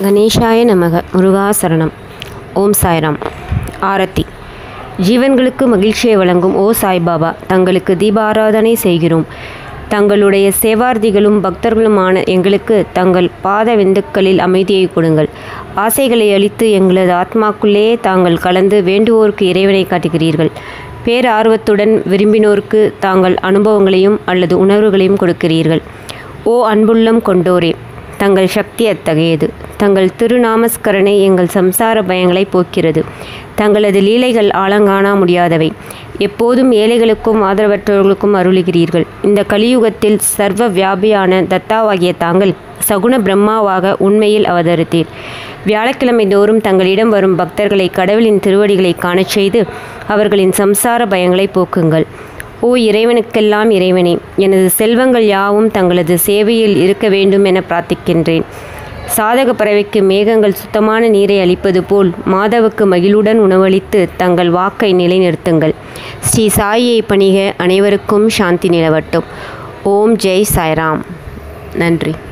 கணேஷாய நமக முருகாசரணம் ஓம் சாய்ராம் ஆரத்தி ஜீவன்களுக்கு மகிழ்ச்சியை வழங்கும் ஓ சாய்பாபா தங்களுக்கு தீபாராதனை செய்கிறோம் தங்களுடைய சேவார்த்திகளும் பக்தர்களுமான எங்களுக்கு தங்கள் பாத விந்துக்களில் அமைதியை கொடுங்கள் ஆசைகளை அளித்து எங்களது ஆத்மாக்குள்ளே தாங்கள் கலந்து வேண்டுவோருக்கு இறைவனை காட்டுகிறீர்கள் பேரார்வத்துடன் விரும்பினோருக்கு தாங்கள் அனுபவங்களையும் அல்லது உணர்வுகளையும் கொடுக்கிறீர்கள் ஓ அன்புள்ளம் கொண்டோரே தங்கள் சக்தி அத்தகையது தங்கள் திருநாமஸ்கரணை எங்கள் சம்சார பயங்களை போக்கிறது தங்களது லீலைகள் ஆழங்காண முடியாதவை எப்போதும் ஏழைகளுக்கும் ஆதரவற்றவர்களுக்கும் அருளுகிறீர்கள் இந்த கலியுகத்தில் சர்வ வியாபியான தத்தாவாகிய தாங்கள் சகுன பிரம்மாவாக உண்மையில் அவதரித்தீர் வியாழக்கிழமை தோறும் தங்களிடம் வரும் பக்தர்களை கடவுளின் திருவடிகளை காணச் செய்து அவர்களின் சம்சார பயங்களை போக்குங்கள் ஓ இறைவனுக்கெல்லாம் இறைவனே எனது செல்வங்கள் யாவும் தங்களது சேவையில் இருக்க வேண்டும் என பிரார்த்திக்கின்றேன் சாதக பறவைக்கு மேகங்கள் சுத்தமான நீரை அளிப்பது போல் மாதவுக்கு மகிழுடன் உணவளித்து தங்கள் வாக்கை நிலைநிறுத்துங்கள் ஸ்ரீ சாயியை பணிக அனைவருக்கும் சாந்தி நிலவட்டும் ஓம் ஜெய் சாய்ராம் நன்றி